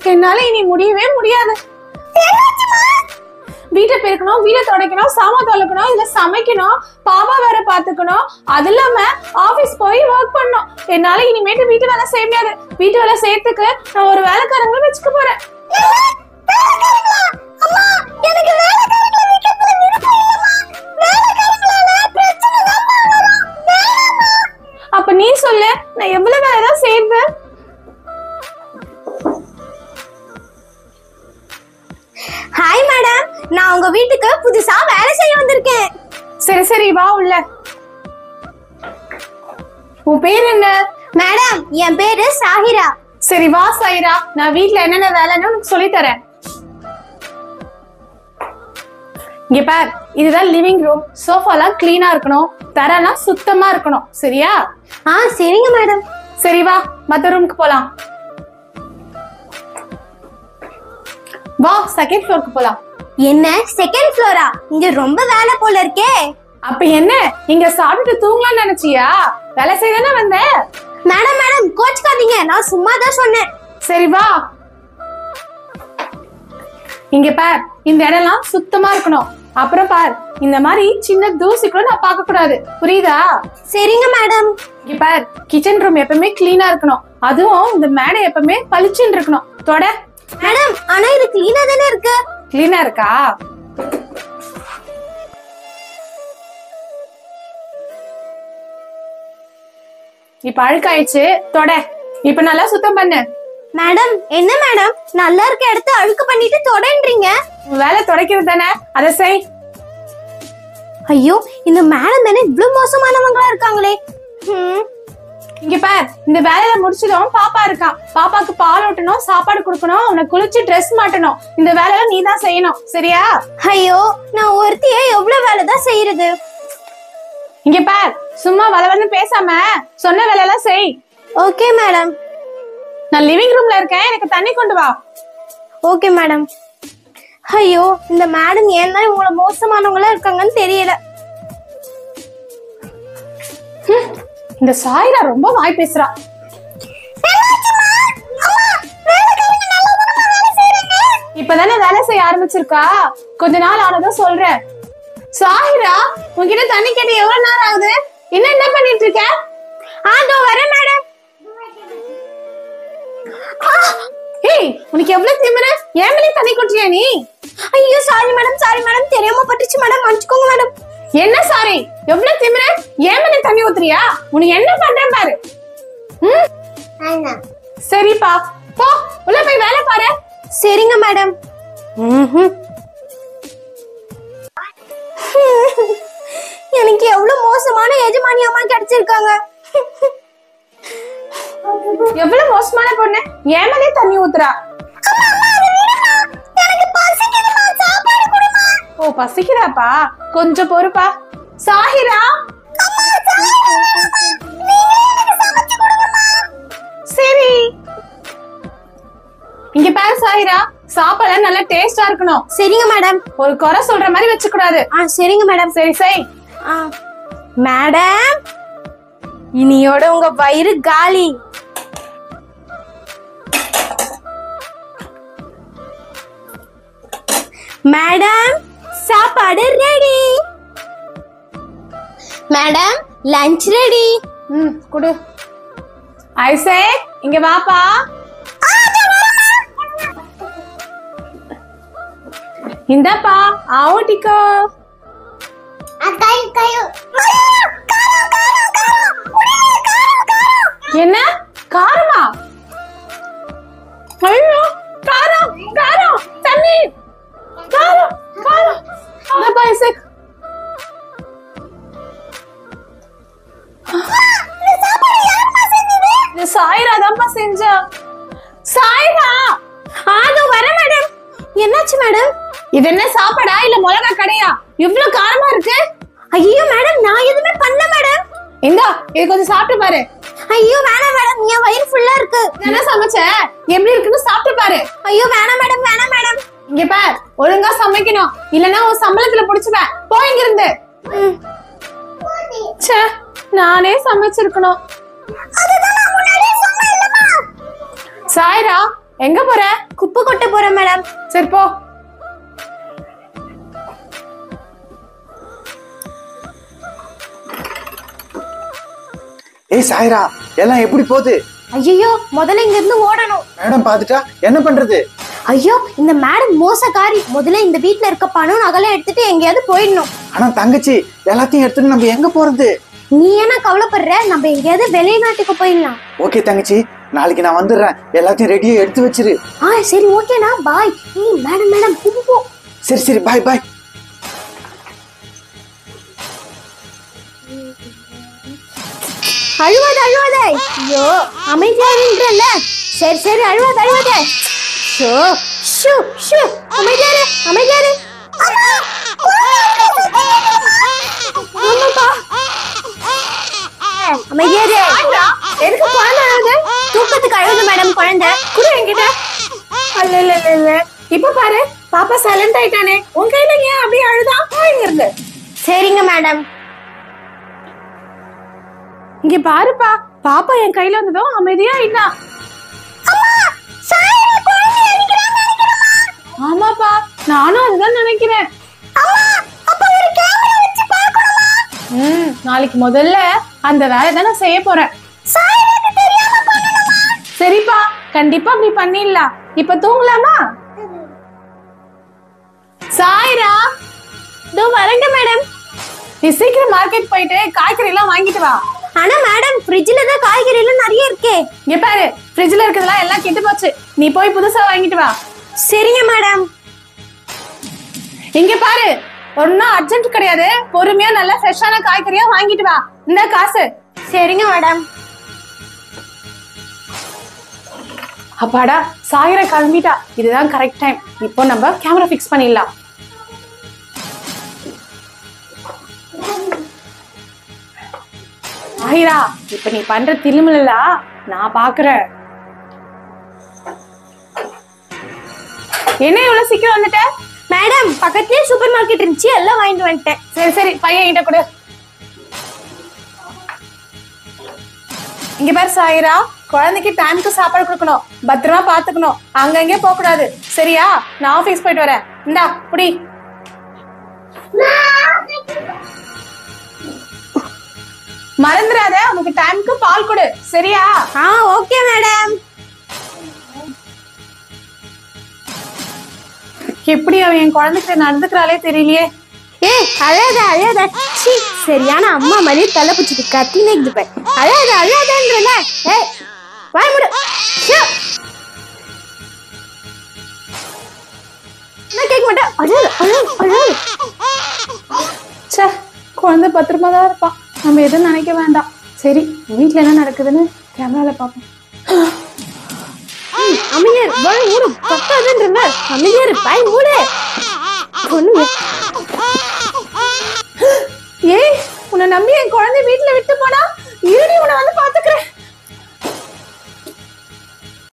என்னால இனி முடியவே முடியாது வீட்டை பெருக்கணும் வீட்டை துடைக்கணும் சாமான் தொலைக்கணும் இதுல சமைக்கணும் பாப்பா வேற பாத்துக்கணும் அது இல்லாம ஆபீஸ் போய் ஒர்க் பண்ணணும் என்னால இனிமேட்டு வீட்டு வேலை செய்ய முடியாது வீட்டு வேலை செய்யறதுக்கு நான் ஒரு வேலைக்காரங்களை வச்சுக்க போறேன் அப்ப நீ சொல்லு நான் எவ்வளவு வேலை தான் செய்வேன் ஹாய் மேடம் நான் உங்க வீட்டுக்கு புதுசா வேலை செய்ய வந்திருக்கேன் சரி சரி வா உள்ள உன் பேர் என்ன மேடம் என் பேரு சாஹிரா சரி வா சாயிரா நான் வீட்ல என்னென்ன வேலைன்னு உனக்கு சொல்லி தரேன் இங்க பார் இதுதான் லிவிங் ரூம் சோஃபாலாம் கிளீனா இருக்கணும் தரெல்லாம் சுத்தமா இருக்கணும் சரியா ஆ சரிங்க மேடம் சரி வா மத்த ரூமுக்கு போலாம் வா செகண்ட் ஃப்ளோருக்கு போலாம் என்ன செகண்ட் ஃப்ளோரா இங்க ரொம்ப வேலை போல இருக்கே அப்ப என்ன இங்க சாப்பிட்டுட்டு தூங்கலாம்னு நினைச்சியா வேலை செய்ய தானே வந்த மேடம் மேடம் கோச்சுக்காதீங்க நான் சும்மா தான் சொன்னேன் சரி வா இங்க பார் இந்த இடம்லாம் சுத்தமா இருக்கணும் அப்புறம் பார் இந்த மாதிரி சின்ன தூசி கூட நான் பார்க்க கூடாது புரியுதா சரிங்க மேடம் இங்க பார் கிச்சன் ரூம் எப்பவுமே கிளீனா இருக்கணும் அதுவும் இந்த மேடை எப்பவுமே பளிச்சுன்னு இருக்கணும் தொட மேடம் ஆனா இது கிளீனா தானே இருக்கு கிளீனா இருக்கா இப்ப அழுக்காயிடுச்சு தொட இப்ப நல்லா சுத்தம் பண்ணு மேடம் என்ன மேடம் நல்லா இருக்க இடத்த அழுக்கு பண்ணிட்டு தொடன்றீங்க உன் வேலை துடைக்கிறது தானே அதை செய் ஐயோ இந்த மேடம் தானே இவ்வளவு மோசமானவங்களா இருக்காங்களே ஹம், இங்க பார் இந்த வேலையில முடிச்சதும் பாப்பா இருக்கா பாப்பாக்கு பால் ஊட்டணும் சாப்பாடு கொடுக்கணும் அவனை குளிச்சு ட்ரெஸ் மாட்டணும் இந்த வேலையில நீ தான் செய்யணும் சரியா ஐயோ நான் ஒருத்தியே எவ்வளவு வேலை தான் செய்யறது இங்க பார் சும்மா வளவன்னு பேசாம சொன்ன வேலையெல்லாம் செய் ஓகே மேடம் நான் லிவிங் ரூம்ல இருக்கேன் எனக்கு தண்ணி கொண்டு வா ஓகே மேடம் ஐயோ இந்த மேடம் ஏன் தான் இவங்கள மோசமானவங்களா இருக்காங்கன்னு தெரியல இந்த சாயிரா ரொம்ப வாய் பேசுறா இப்பதானே வேலை செய்ய ஆரம்பிச்சிருக்கா கொஞ்ச நாள் ஆனதும் சொல்றேன் சாயிரா உன்கிட்ட தண்ணி கேட்டு எவ்வளவு நேரம் ஆகுது இன்னும் என்ன பண்ணிட்டு இருக்க அதோ வரேன் மேடம் ஏய் உனக்கு எவ்வளவு திமிரு ஏன் மேலே தண்ணி கொட்டியா நீ ஐயோ சாரி மேடம் சாரி மேடம் தெரியாம பட்டுச்சு மேடம் மன்னிச்சுக்கோங்க மேடம் என்ன சாரி எவ்வளவு திமிரு ஏன் மேலே தண்ணி ஊத்துறியா உனக்கு என்ன பண்றேன் பாரு ம்? சரிப்பா போ உள்ள போய் வேலை பாரு சரிங்க மேடம் எனக்கு எவ்வளவு மோசமான எஜமானி அம்மா கிடைச்சிருக்காங்க எவ்வளவு மோசமான பொண்ணு ஏன் மேலே தண்ணி ஊத்துறா ஓ பசிக்கிறாப்பா கொஞ்சம் பொறுப்பா சாஹிரா சரி இங்க பாரு சாஹிரா சாப்பாடு நல்லா டேஸ்டா இருக்கணும் சரிங்க மேடம் ஒரு குறை சொல்ற மாதிரி வச்சுக்க கூடாது ஆ சரிங்க மேடம் சரி சரி ஆ மேடம் இனியோட உங்க வயிறு காலி மேடம் சாப்பாடு ரெடி மேடம் லஞ்ச் ரெடி ம் குடு ஐசேக் இங்க வாப்பா இந்தாப்பா ஆவட்டிக்கோ என்ன காரமா ஐயோ காரம் காரம் தண்ணி காரம் காரம் இந்தாப்பா ஐசேக் இது சாயிரா தான்ப்பா செஞ்சா சாயிரா ஆதோ வர மேடம் என்னாச்சு மேடம் இது என்ன சாப்பாடா இல்ல மிளகா கடையா இவ்ளோ காரமா இருக்கு ஐயோ மேடம் நான் எதுவுமே பண்ணல மேடம் இந்தா இது கொஞ்சம் சாப்பிட்டு பாரு ஐயோ வேணாம் மேடம் என் வயிறு ஃபுல்லா இருக்கு என்ன சமைச்ச எப்படி இருக்குன்னு சாப்பிட்டு பாரு ஐயோ வேணாம் மேடம் வேணாம் மேடம் இங்க பார் ஒழுங்கா சமைக்கணும் இல்லனா உன் சம்பளத்துல புடிச்சுவேன் போ இங்க இருந்து ச்சே நானே சமைச்சிருக்கணும் சாய்ரா எங்க போற குப்பை கொட்ட போறேன் மேடம் சரி போ ஏய் சாய்ரா எல்லாம் எப்படி போகுது ஐயோ முதல்ல இங்க இருந்து ஓடணும் மேடம் பார்த்துட்டா என்ன பண்றது ஐயோ இந்த மேடம் மோசக்காரி முதல்ல இந்த வீட்ல இருக்க பணம் நகலை எடுத்துட்டு எங்கேயாவது போயிடணும் ஆனா தங்கச்சி எல்லாத்தையும் எடுத்துட்டு நம்ம எங்க போறது நீ என்ன கவலைப்படுற நம்ம எங்கேயாவது வெளிநாட்டுக்கு போயிடலாம் ஓகே தங்கச்சி நாளைக்கு நான் வந்துடுறேன் எல்லாத்தையும் ரெடியா எடுத்து வச்சிரு ஆ சரி ஓகேண்ணா பாய் ஏய் மேடம் மேடம் போ சரி சரி பாய் பாய் அழுவாத அழுவாத ஐயோ அமைதியா இருன்றல்ல சரி சரி அழுவாத அழுவாத ஷோ ஷூ ஷூ அமைதியா இரு அமைதியா இரு ஆமாப்பா அமைதியா இரு எதுக்கு குழந்தை அழுகுது தூக்கத்துக்கு அழுகுது மேடம் குழந்தை குடு என்கிட்ட இல்ல இல்ல இல்ல இல்ல இப்ப பாரு பாப்பா சைலண்ட் ஆயிட்டானே உன் கையில ஏன் அப்படியே அழுதான் இங்க இருந்து சரிங்க மேடம் இங்க பாருப்பா பாப்பா என் கையில வந்ததும் அமைதியா ஆயிட்டா ஆமாப்பா நானும் அதுதான் நினைக்கிறேன் ம் நாளைக்கு முதல்ல அந்த வேலை தான் நான் செய்ய போறேன் சரிப்பா கண்டிப்பா அப்படி பண்ணிடலாம் இப்ப தூங்கலாமா சாய்ரா இதோ வரேங்க மேடம் நீ சீக்கிரம் மார்க்கெட் போயிட்டு காய்கறி எல்லாம் வாங்கிட்டு வா ஆனா மேடம் ஃப்ரிட்ஜ்ல தான் காய்கறி எல்லாம் நிறைய இருக்கே இங்க பாரு ஃப்ரிட்ஜ்ல இருக்கிறதெல்லாம் எல்லாம் கெட்டு போச்சு நீ போய் புதுசா வாங்கிட்டு வா சரிங்க மேடம் இங்க பாரு ஒன்னும் அர்ஜென்ட் கிடையாது பொறுமையா நல்லா ஃப்ரெஷ்ஷான காய்கறியா வாங்கிட்டு வா இந்த காசு சரிங்க மேடம் அப்பாடா சாயிர கிளம்பிட்டா இதுதான் கரெக்ட் டைம் இப்போ நம்ம கேமரா ஃபிக்ஸ் பண்ணிடலாம் சாயிரா இப்ப நீ பண்ற திருமலா நான் பாக்குறேன் என்ன இவ்வளவு சீக்கிரம் வந்துட்ட மேடம் பக்கத்துலயே சூப்பர் மார்க்கெட் இருந்துச்சு எல்லாம் வாங்கிட்டு வந்துட்டேன் சரி சரி பையன் கிட்ட கொடு இங்க பாரு சாயிரா குழந்தைக்கு டைம்க்கு சாப்பாடு கொடுக்கணும் பத்திரமா பாத்துக்கணும் அங்கங்கே போக கூடாது சரியா நான் ஆபீஸ் போயிட்டு வரேன் இந்தா புடி மறந்துடாத உனக்கு டைம்க்கு பால் கொடு சரியா ஆ ஓகே மேடம் எப்படி அவன் என் குழந்தைகிட்ட நடந்துக்கிறாளே தெரியலையே ஏய் அழாத அழாத சீ சரியான அம்மா மாதிரி தலை பிடிச்சிட்டு கத்தினே இருப்பேன் அழாத அழாதன்றல ஏய் வாய் முடு ஷோ. நான் கேட்க மாட்டேன் அழாத அழாத அழாத ச்சே குழந்தை பத்திரமா தான் இருப்பான் நம்ம எதுவும் நினைக்க வேண்டாம் சரி வீட்ல என்ன நடக்குதுன்னு கேமரால பார்ப்போம் அமையர் வாய் மூடு பத்தாதுன்றல அமையர் வாய் மூடு பொண்ணு ஏய் உன்னை நம்பி என் குழந்தை வீட்டுல விட்டு போனா